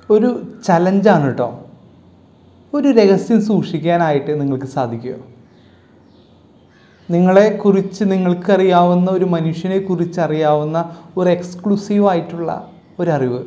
ഒരു ചലഞ്ചാണ് കേട്ടോ ഒരു രഹസ്യം സൂക്ഷിക്കാനായിട്ട് നിങ്ങൾക്ക് സാധിക്കുമോ നിങ്ങളെക്കുറിച്ച് നിങ്ങൾക്കറിയാവുന്ന ഒരു മനുഷ്യനെ കുറിച്ച് അറിയാവുന്ന ഒരു എക്സ്ക്ലൂസീവ് ആയിട്ടുള്ള ഒരറിവ്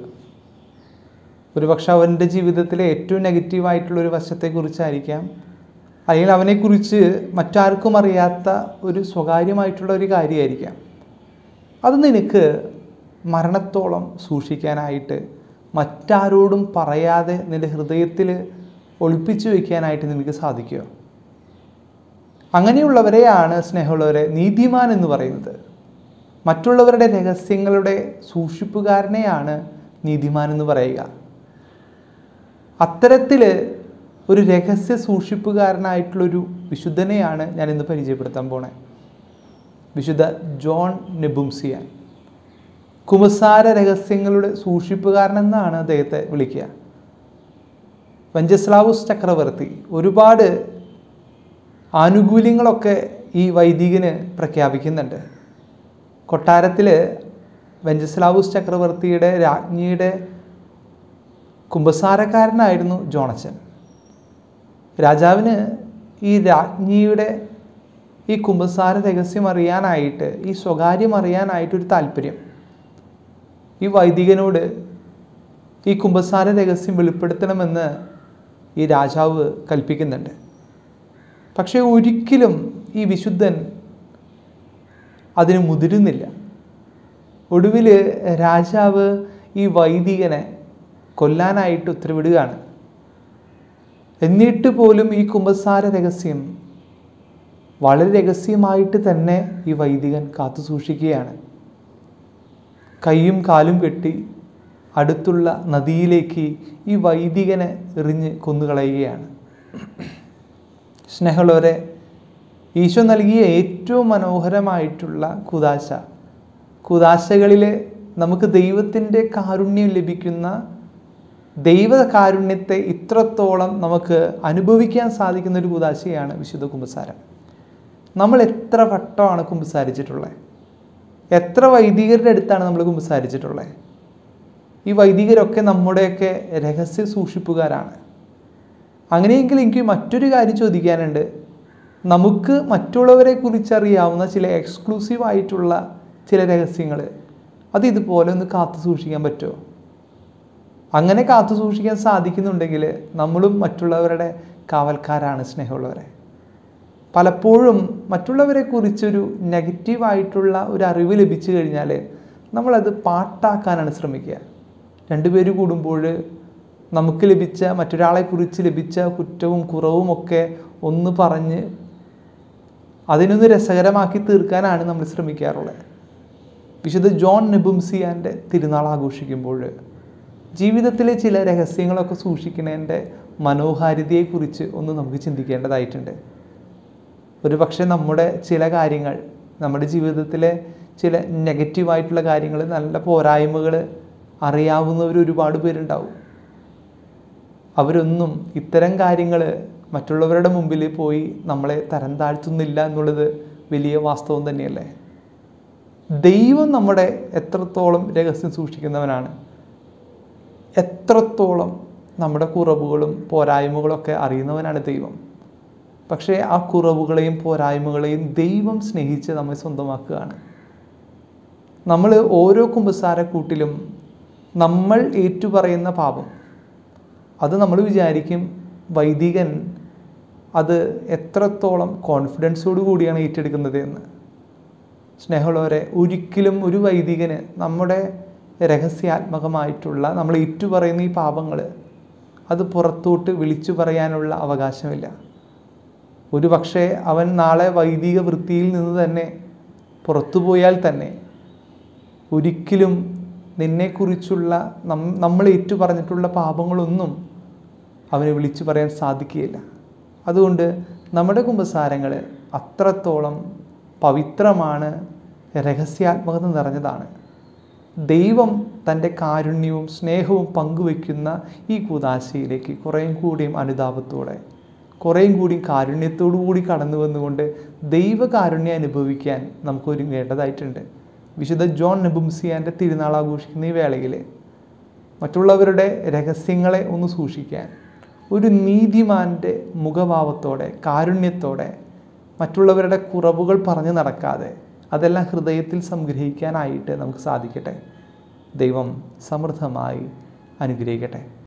ഒരു പക്ഷെ അവൻ്റെ ജീവിതത്തിലെ ഏറ്റവും നെഗറ്റീവായിട്ടുള്ള ഒരു വശത്തെക്കുറിച്ചായിരിക്കാം അല്ലെങ്കിൽ അവനെക്കുറിച്ച് മറ്റാർക്കും അറിയാത്ത ഒരു സ്വകാര്യമായിട്ടുള്ള ഒരു കാര്യമായിരിക്കാം അത് നിനക്ക് മരണത്തോളം സൂക്ഷിക്കാനായിട്ട് മറ്റാരോടും പറയാതെ നിൻ്റെ ഹൃദയത്തിൽ ഒളിപ്പിച്ചു വയ്ക്കാനായിട്ട് നിനക്ക് സാധിക്കുമോ അങ്ങനെയുള്ളവരെയാണ് സ്നേഹമുള്ളവരെ നീതിമാൻ എന്ന് പറയുന്നത് മറ്റുള്ളവരുടെ രഹസ്യങ്ങളുടെ സൂക്ഷിപ്പുകാരനെയാണ് നീതിമാൻ എന്ന് പറയുക അത്തരത്തിൽ ഒരു രഹസ്യ സൂക്ഷിപ്പുകാരനായിട്ടുള്ളൊരു വിശുദ്ധനെയാണ് ഞാൻ ഇന്ന് പരിചയപ്പെടുത്താൻ പോണേ വിശുദ്ധ ജോൺ നെബുംസിയാൻ കുമസാര രഹസ്യങ്ങളുടെ സൂക്ഷിപ്പുകാരൻ എന്നാണ് അദ്ദേഹത്തെ വിളിക്കുക വെഞ്ചസ്ലാവുസ് ചക്രവർത്തി ഒരുപാട് ആനുകൂല്യങ്ങളൊക്കെ ഈ വൈദികന് പ്രഖ്യാപിക്കുന്നുണ്ട് കൊട്ടാരത്തിൽ വെഞ്ചസ്ലാവുസ് ചക്രവർത്തിയുടെ രാജ്ഞിയുടെ കുമ്പസാരക്കാരനായിരുന്നു ജോണച്ചൻ രാജാവിന് ഈ രാജ്ഞിയുടെ ഈ കുമ്പസാര രഹസ്യം അറിയാനായിട്ട് ഈ സ്വകാര്യം അറിയാനായിട്ടൊരു താല്പര്യം ഈ വൈദികനോട് ഈ കുമ്പസാര രഹസ്യം വെളിപ്പെടുത്തണമെന്ന് ഈ രാജാവ് കൽപ്പിക്കുന്നുണ്ട് പക്ഷേ ഒരിക്കലും ഈ വിശുദ്ധൻ അതിന് മുതിരുന്നില്ല ഒടുവിൽ രാജാവ് ഈ വൈദികനെ കൊല്ലാനായിട്ട് ഉത്തരവിടുകയാണ് എന്നിട്ട് പോലും ഈ കുമ്പസാര രഹസ്യം വളരെ രഹസ്യമായിട്ട് തന്നെ ഈ വൈദികൻ കാത്തു സൂക്ഷിക്കുകയാണ് കൈയും കാലും കെട്ടി അടുത്തുള്ള നദിയിലേക്ക് ഈ വൈദികനെ എറിഞ്ഞ് കൊന്നുകളയുകയാണ് സ്നേഹമുള്ളവരെ ഈശോ നൽകിയ ഏറ്റവും മനോഹരമായിട്ടുള്ള കുതാശ കുതാശകളിൽ നമുക്ക് ദൈവത്തിൻ്റെ കാരുണ്യം ലഭിക്കുന്ന ദൈവ കാരുണ്യത്തെ ഇത്രത്തോളം നമുക്ക് അനുഭവിക്കാൻ സാധിക്കുന്ന ഒരു കുതാശയാണ് വിശുദ്ധ കുമ്പസാരം നമ്മൾ എത്ര വട്ടമാണ് കുമ്പസാരിച്ചിട്ടുള്ളത് എത്ര വൈദികരുടെ അടുത്താണ് നമ്മൾ കുമ്പസാരിച്ചിട്ടുള്ളത് ഈ വൈദികരൊക്കെ നമ്മുടെയൊക്കെ രഹസ്യ സൂക്ഷിപ്പുകാരാണ് അങ്ങനെയെങ്കിൽ എനിക്ക് മറ്റൊരു കാര്യം ചോദിക്കാനുണ്ട് നമുക്ക് മറ്റുള്ളവരെ കുറിച്ചറിയാവുന്ന ചില എക്സ്ക്ലൂസീവ് ആയിട്ടുള്ള ചില രഹസ്യങ്ങൾ അത് ഇതുപോലെ ഒന്ന് കാത്തു സൂക്ഷിക്കാൻ പറ്റുമോ അങ്ങനെ കാത്തു സൂക്ഷിക്കാൻ സാധിക്കുന്നുണ്ടെങ്കിൽ നമ്മളും മറ്റുള്ളവരുടെ കാവൽക്കാരാണ് സ്നേഹമുള്ളവരെ പലപ്പോഴും മറ്റുള്ളവരെ കുറിച്ചൊരു നെഗറ്റീവായിട്ടുള്ള ഒരു അറിവ് ലഭിച്ചു കഴിഞ്ഞാൽ നമ്മളത് പാട്ടാക്കാനാണ് ശ്രമിക്കുക രണ്ടുപേര് കൂടുമ്പോൾ നമുക്ക് ലഭിച്ച മറ്റൊരാളെക്കുറിച്ച് ലഭിച്ച കുറ്റവും കുറവും ഒക്കെ ഒന്ന് പറഞ്ഞ് അതിനൊന്ന് രസകരമാക്കി തീർക്കാനാണ് നമ്മൾ ശ്രമിക്കാറുള്ളത് വിശുദ്ധ ജോൺ നെബുംസിയാൻ്റെ തിരുനാൾ ആഘോഷിക്കുമ്പോൾ ജീവിതത്തിലെ ചില രഹസ്യങ്ങളൊക്കെ സൂക്ഷിക്കുന്നതിൻ്റെ മനോഹാരിതയെക്കുറിച്ച് ഒന്ന് നമുക്ക് ചിന്തിക്കേണ്ടതായിട്ടുണ്ട് ഒരു പക്ഷേ നമ്മുടെ ചില കാര്യങ്ങൾ നമ്മുടെ ജീവിതത്തിലെ ചില നെഗറ്റീവായിട്ടുള്ള കാര്യങ്ങൾ നല്ല പോരായ്മകൾ അറിയാവുന്നവർ ഒരുപാട് പേരുണ്ടാവും അവരൊന്നും ഇത്തരം കാര്യങ്ങൾ മറ്റുള്ളവരുടെ മുമ്പിൽ പോയി നമ്മളെ തരം താഴ്ത്തുന്നില്ല എന്നുള്ളത് വലിയ വാസ്തവം തന്നെയല്ലേ ദൈവം നമ്മുടെ എത്രത്തോളം രഹസ്യം സൂക്ഷിക്കുന്നവനാണ് എത്രത്തോളം നമ്മുടെ കുറവുകളും പോരായ്മകളൊക്കെ അറിയുന്നവനാണ് ദൈവം പക്ഷേ ആ കുറവുകളെയും പോരായ്മകളെയും ദൈവം സ്നേഹിച്ച് നമ്മെ സ്വന്തമാക്കുകയാണ് നമ്മൾ ഓരോ കുമ്പസാരക്കൂട്ടിലും നമ്മൾ ഏറ്റുപറയുന്ന പാപം അത് നമ്മൾ വിചാരിക്കും വൈദികൻ അത് എത്രത്തോളം കോൺഫിഡൻസോടു കൂടിയാണ് ഏറ്റെടുക്കുന്നത് എന്ന് സ്നേഹമുള്ളവരെ ഒരിക്കലും ഒരു വൈദികന് നമ്മുടെ രഹസ്യാത്മകമായിട്ടുള്ള നമ്മൾ ഏറ്റുപറയുന്ന ഈ പാപങ്ങൾ അത് പുറത്തോട്ട് വിളിച്ചു പറയാനുള്ള അവകാശമില്ല ഒരു പക്ഷേ അവൻ നാളെ വൈദിക വൃത്തിയിൽ നിന്ന് തന്നെ പുറത്തു പോയാൽ തന്നെ ഒരിക്കലും നിന്നെക്കുറിച്ചുള്ള നം നമ്മൾ ഏറ്റു പറഞ്ഞിട്ടുള്ള പാപങ്ങളൊന്നും അവന് വിളിച്ചു പറയാൻ സാധിക്കുകയില്ല അതുകൊണ്ട് നമ്മുടെ കുമ്പസാരങ്ങൾ അത്രത്തോളം പവിത്രമാണ് രഹസ്യാത്മകത നിറഞ്ഞതാണ് ദൈവം തൻ്റെ കാരുണ്യവും സ്നേഹവും പങ്കുവെക്കുന്ന ഈ കൂതാശയിലേക്ക് കുറേയും കൂടിയും അനുതാപത്തോടെ കുറേയും കൂടി കാരുണ്യത്തോടു കൂടി കടന്നു വന്നുകൊണ്ട് ദൈവകാരുണ്യം അനുഭവിക്കാൻ നമുക്ക് ഒരുങ്ങേണ്ടതായിട്ടുണ്ട് വിശുദ്ധ ജോൺ നെബുംസിയാൻ്റെ തിരുനാൾ ആഘോഷിക്കുന്ന ഈ വേളയിൽ മറ്റുള്ളവരുടെ രഹസ്യങ്ങളെ ഒന്ന് സൂക്ഷിക്കാൻ ഒരു നീതിമാൻ്റെ മുഖഭാവത്തോടെ കാരുണ്യത്തോടെ മറ്റുള്ളവരുടെ കുറവുകൾ പറഞ്ഞു നടക്കാതെ അതെല്ലാം ഹൃദയത്തിൽ സംഗ്രഹിക്കാനായിട്ട് നമുക്ക് സാധിക്കട്ടെ ദൈവം സമൃദ്ധമായി അനുഗ്രഹിക്കട്ടെ